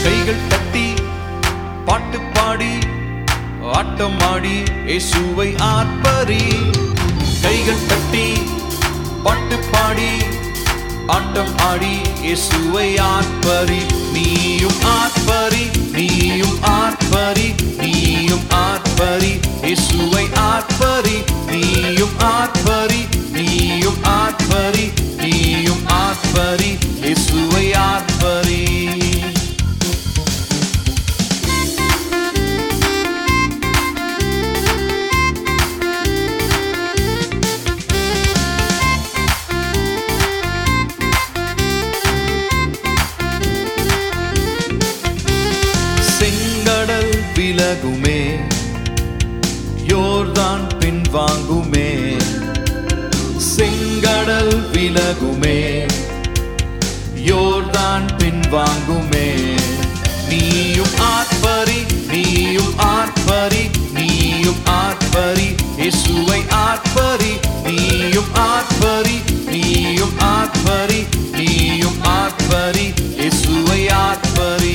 கைகள் தட்டி பாட்டு பாடி ஆட்டம் ஆடி இயேசுவை ஆர்ப்பரி கைகள் தட்டி பாட்டு பாடி ஆட்டம் ஆடி இயேசுவை ஆர்ப்பரி நீயும் ஆர்ப்பரி நீயும் ஆர்ப்பரி நீயும் ஆர்ப்பரி இயேசுவை ஆர்ப்பரி நீயும் ஆர்ப்பரி நீயும் ஆர்ப்பரி நீயும் ஆர்ப்பரி இயேசுவை ஆர்ப்பரி செங்கடல் விலகுமே யோர்தான் பின்வாங்குமே செங்கடல் விலகுமே யோர்தான் பின்வாங்குமே நீயும் ஆர்ப்பரி நீயும் ஆர்ப்பரி நீயும் ஆர்ப்பரி இயேசுவை ஆர்ப்பரி நீயும் ஆர்ப்பரி நீயும் ஆர்ப்பரி நீயும் ஆர்ப்பரி இயேசுவை ஆர்ப்பரி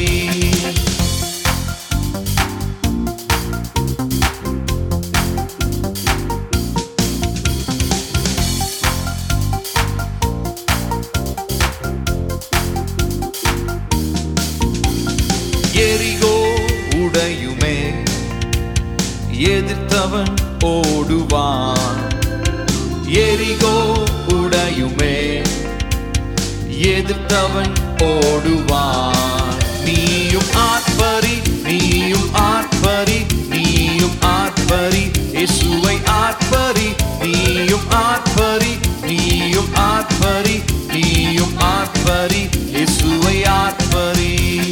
எரிகோ உடையுமே எதிர்த்தவன் ஓடுவான் எரிகோ உடையுமே எதிர்த்தவன் ஓடுவான் நீயும் ஆர்ப்பரி நீயும் ஆர்ப்பரி நீயும் ஆர்ப்பரி இயேசுவை ஆர்ப்பரி நீயும் ஆர்ப்பரி நீயும் ஆர்ப்பரி நீயும் ஆர்ப்பரி இயேசுவை ஆர்ப்பரி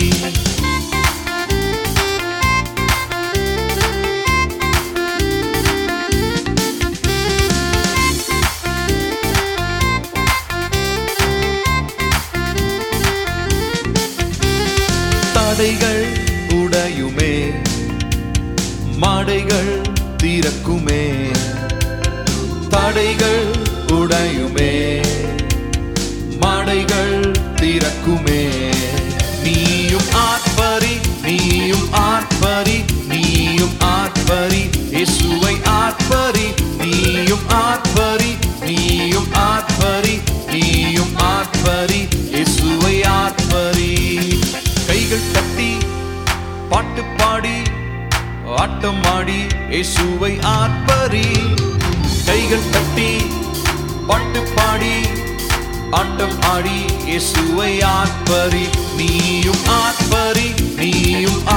தடைகள் உடையுமே மடைகள் திறக்குமே தடைகள் உடையுமே மடைகள் திறக்குமே நீயும் ஆர்ப்பரி நீயும் ஆர்ப்பரி நீயும் ஆர்ப்பரி இயேசுவை ஆர்ப்பரி நீயும் ஆர்ப்பரி நீயும் ஆர்ப்பரி நீயும் ஆர்ப்பரி இயேசுவை ஆர்ப்பரி கைகள் தட்டி பாட்டு பாடி ஆட்டம் ஆடி இயேசுவை ஆர்ப்பரி கைகள் தட்டி பாட்டு பாடி ஆட்டம் ஆடி இயேசுவை ஆர்ப்பரி நீயும் ஆர்ப்பரி நீயும்